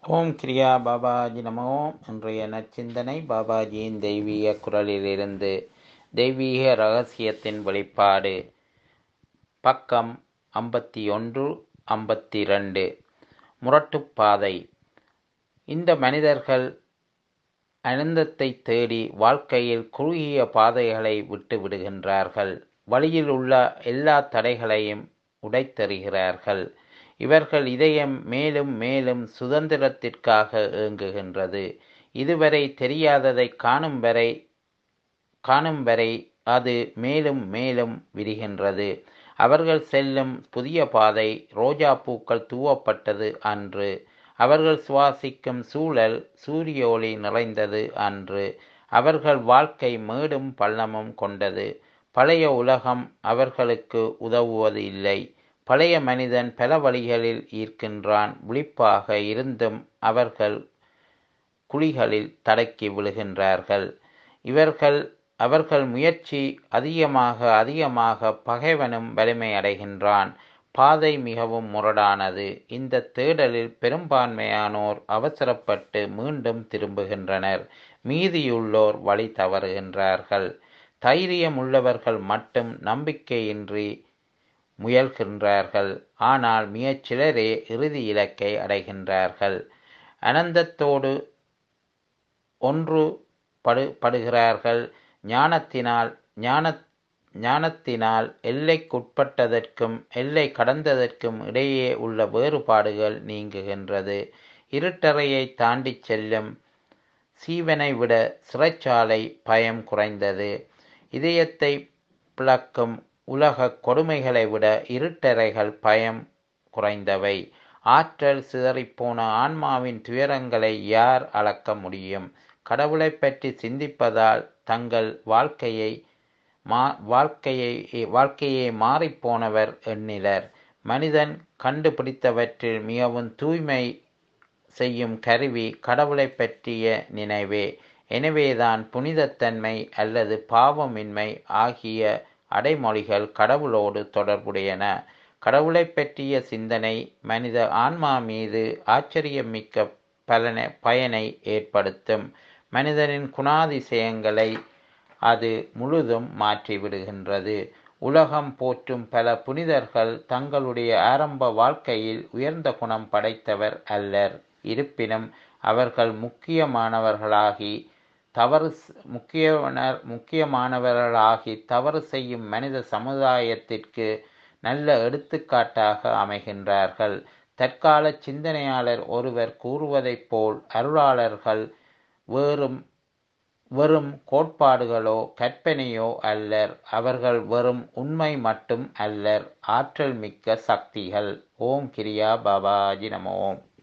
ஓம் கிரியா பாபாஜி நமோ இன்றைய நற்சிந்தனை பாபாஜியின் தெய்வீக குரலிலிருந்து தெய்வீக ரகசியத்தின் வெளிப்பாடு பக்கம் ஐம்பத்தி ஒன்று ஐம்பத்தி ரெண்டு முரட்டுப்பாதை இந்த மனிதர்கள் அனந்தத்தை தேடி வாழ்க்கையில் குறுகிய பாதைகளை விட்டு விடுகின்றார்கள் வழியில் உள்ள எல்லா தடைகளையும் உடைத்தெறிகிறார்கள் இவர்கள் இதயம் மேலும் மேலும் சுதந்திரத்திற்காக ஏங்குகின்றது இதுவரை தெரியாததை காணும் வரை காணும் வரை அது மேலும் மேலும் விரிகின்றது அவர்கள் செல்லும் புதிய பாதை ரோஜா பூக்கள் தூவப்பட்டது அன்று அவர்கள் சுவாசிக்கும் சூழல் சூரிய ஒளி நிறைந்தது அன்று அவர்கள் வாழ்க்கை மேடும் பள்ளமும் கொண்டது பழைய உலகம் அவர்களுக்கு உதவுவது இல்லை பழைய மனிதன் பல வழிகளில் ஈர்க்கின்றான் விழிப்பாக இருந்தும் அவர்கள் குழிகளில் தடக்கி விழுகின்றார்கள் இவர்கள் அவர்கள் முயற்சி அதிகமாக அதிகமாக பகைவனும் வலிமை அடைகின்றான் பாதை மிகவும் முரடானது இந்த தேடலில் பெரும்பான்மையானோர் அவசரப்பட்டு மீண்டும் திரும்புகின்றனர் மீதியுள்ளோர் வழி தவறுகின்றார்கள் தைரியம் உள்ளவர்கள் மட்டும் நம்பிக்கையின்றி முயல்கின்றார்கள் ஆனால் மிகச் சிலரே இறுதி இலக்கை அடைகின்றார்கள் அனந்தத்தோடு ஒன்று படு படுகிறார்கள் ஞானத்தினால் ஞான ஞானத்தினால் எல்லைக்குட்பட்டதற்கும் எல்லை கடந்ததற்கும் இடையே உள்ள வேறுபாடுகள் நீங்குகின்றது இருட்டறையை தாண்டி செல்லும் சீவனை விட சிறைச்சாலை பயம் குறைந்தது இதயத்தை பிளக்கும் உலக கொடுமைகளை விட இருட்டறைகள் பயம் குறைந்தவை ஆற்றல் சிதறிப்போன ஆன்மாவின் துயரங்களை யார் அளக்க முடியும் கடவுளை பற்றி சிந்திப்பதால் தங்கள் வாழ்க்கையை மா வாழ்க்கையை வாழ்க்கையே மாறிப்போனவர் எண்ணிலர் மனிதன் கண்டுபிடித்தவற்றில் மிகவும் தூய்மை செய்யும் கருவி கடவுளை பற்றிய நினைவே எனவேதான் புனிதத்தன்மை அல்லது பாவமின்மை ஆகிய அடைமொழிகள் கடவுளோடு தொடர்புடையன கடவுளை பற்றிய சிந்தனை மனித ஆன்மா மீது ஆச்சரியமிக்க பலனை பயனை ஏற்படுத்தும் மனிதனின் குணாதிசயங்களை அது முழுதும் மாற்றிவிடுகின்றது உலகம் போற்றும் பல புனிதர்கள் தங்களுடைய ஆரம்ப வாழ்க்கையில் உயர்ந்த குணம் படைத்தவர் அல்லர் இருப்பினும் அவர்கள் முக்கியமானவர்களாகி தவறு முக்கியனர் முக்கியமானவர்களாகி தவறு செய்யும் மனித சமுதாயத்திற்கு நல்ல எடுத்துக்காட்டாக அமைகின்றார்கள் தற்கால சிந்தனையாளர் ஒருவர் கூறுவதைப் போல் அருளாளர்கள் வேறும் வெறும் கோட்பாடுகளோ கற்பனையோ அல்லர் அவர்கள் வெறும் உண்மை மட்டும் அல்லர் ஆற்றல் மிக்க சக்திகள் ஓம் கிரியா பாபாஜி நம ஓம்